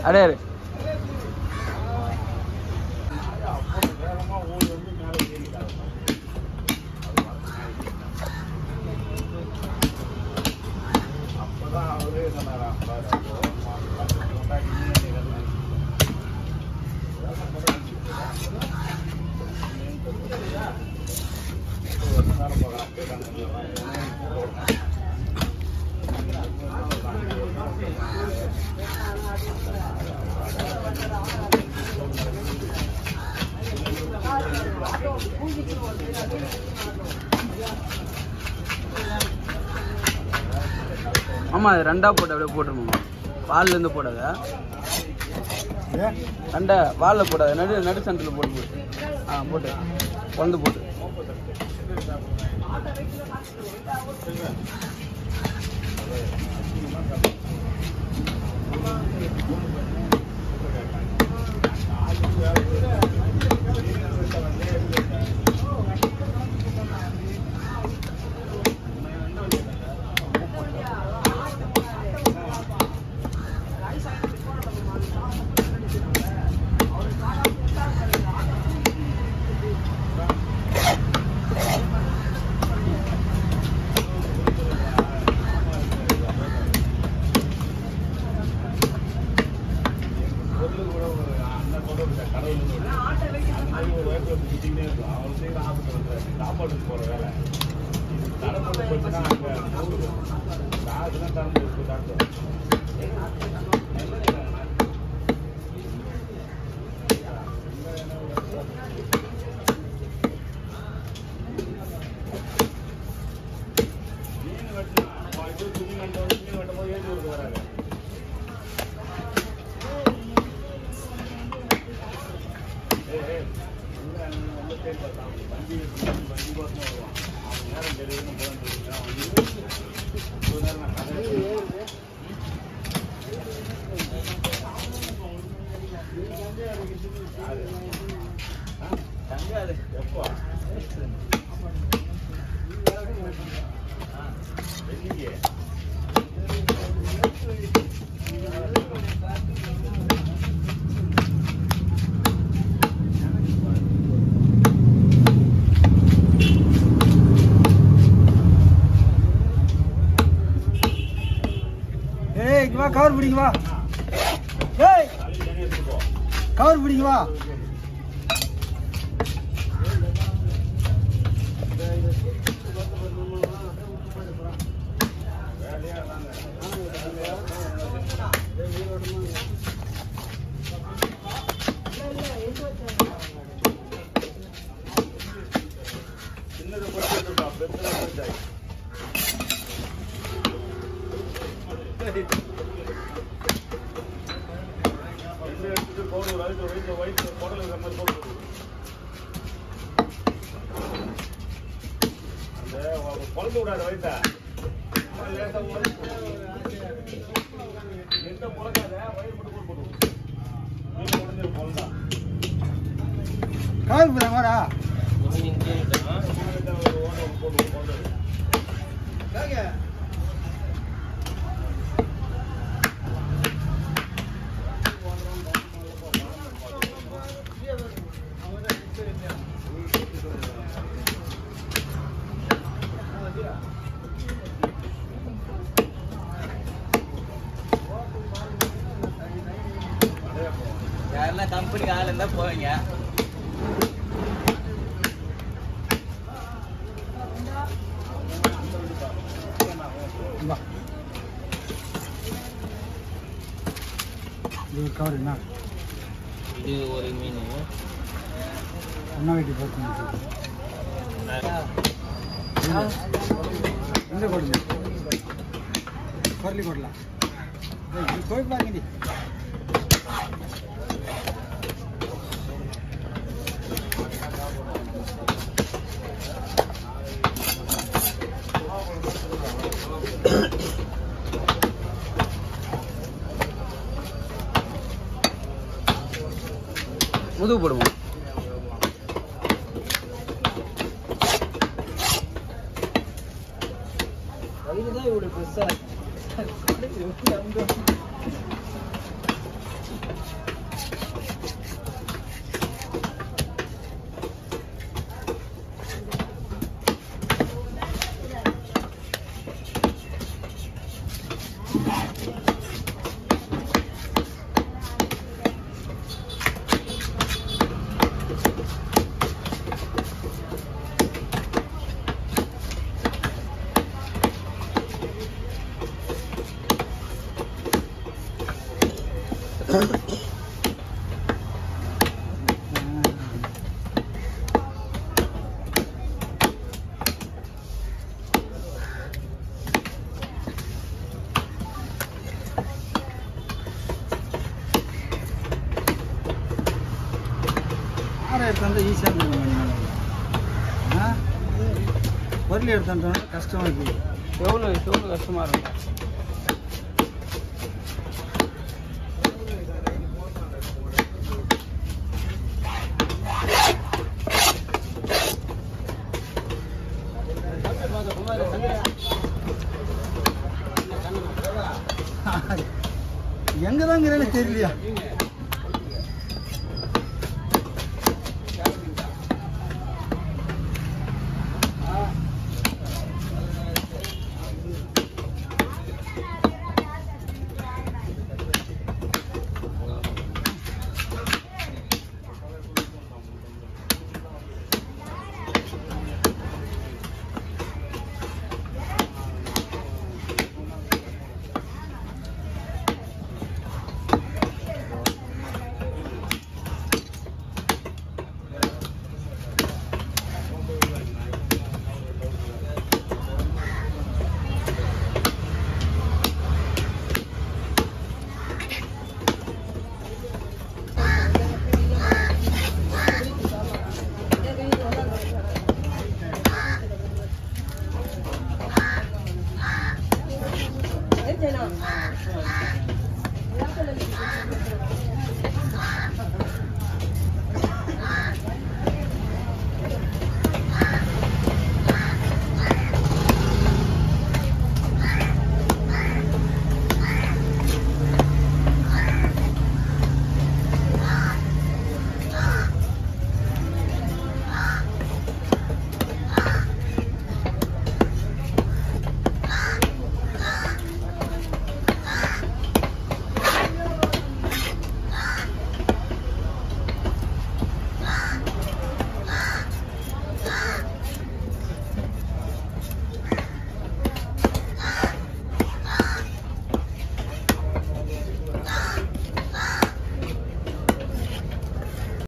அடே இரு. ஆமா அது ரெண்டா போட்டு அப்படியே போட்டுருமா வால்ல இருந்து போடாத ரெண்டா வால்ல போடாத நடு நடு சென்டர்ல போட்டு போட்டு ஆ போட்டு கொண்டு போட்டு ஏய் இங்க வா கவர் பிடிங்க வா ஏய் கவர் பிடிங்க வா குழந்தை விடாத வயசா எந்த பிறக்காத வயிறு மட்டும் போட்டு போட்டு வீட்டில் உடஞ்சிரு குழந்தை கவர் பிடிங்க வாடா யாருன்னா கம்பெனிக்கு ஆள் இருந்தா போவீங்க வா இது கவர் என்ன இது ஒரு மீன் ஒன்றா வெட்டி போட்டு எந்த கொடுங்க ಕೊಡ್ಲಿ ಕೊಡ್ಲಾ ಕೋಯ್ ಬಾಗಿನಿ முதுகு போடுவோம் வயிறுதான் இவ்வளவு பெருசா இருக்கு. ஆறு எடுத்தாந்தா ஈஸியாக இருந்துடும் ஆ பொருள் எடுத்தாந்தோன்னா கஷ்டமாக இருக்குது எவ்வளோ எவ்வளோ கஷ்டமாக இருக்கும் எங்கே தாங்கிறேன்னு தெரியலையா